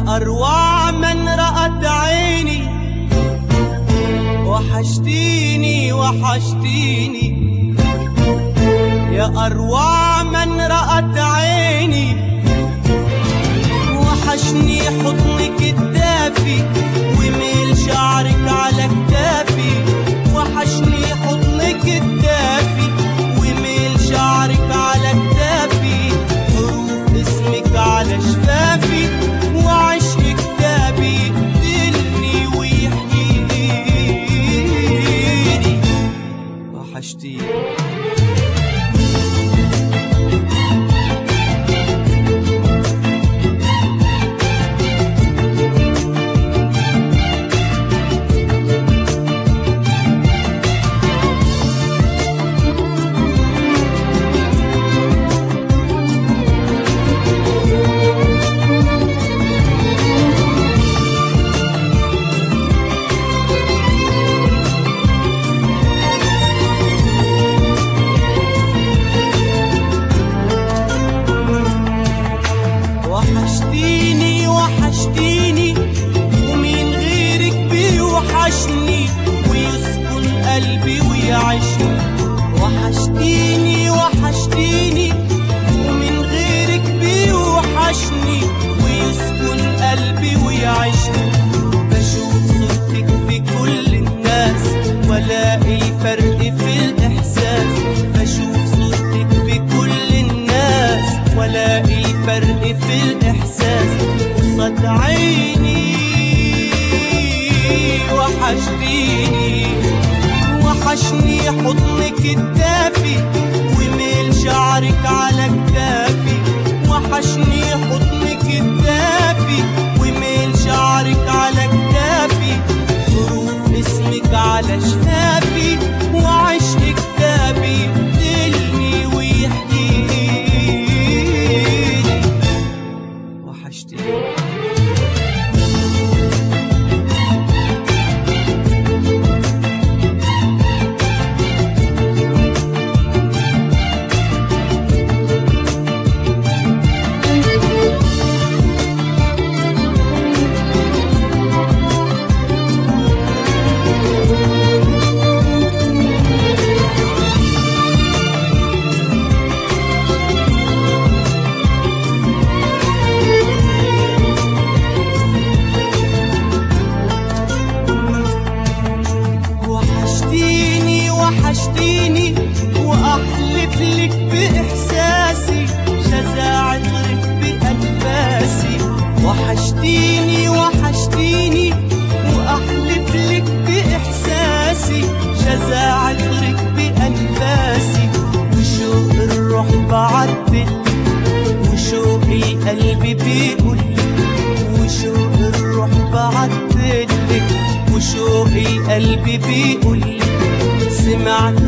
يا أروع من رأت عيني وحشتيني وحشتيني يا أروع من رأت عيني وحشني حضنك الدافي وميل شعرك على كتافي وحشني حضنك الدافي وميل شعرك على كتافي حروف اسمك على شفافي وعشق كتابي يقتلني ويحييني وحشتيني وحشتيني وحشتيني ومين غيرك بيوحشني ويسكن قلبي ويعيشني وحشتيني وحشتيني ومين غيرك بيوحشني ويسكن قلبي ويعيشني بشوف صورتك في كل الناس والاقي الفرق في الاحساس بشوف صورتك في كل الناس والاقي الفرق في الاحساس قصاد عيني وحشتيني وحشني حضنك الدافي وميل شعرك على كتافي وحشني حضنك الدافي وميل شعرك على كتافي حروف اسمك على شفافي وعشق كتابي يقتلني ويحييني وحشتني وحشتيني وحشتيني وأحلف لك بإحساسي شزاع طرق بأنفاسي وحشتيني وحشتيني وأحلف لك بإحساسي شزاع طرق بأنفاسي وشوق الروح بعدلك وشوق القلب بيقولك وشوق الروح بعدلك وشوق القلب بيقولك سمعت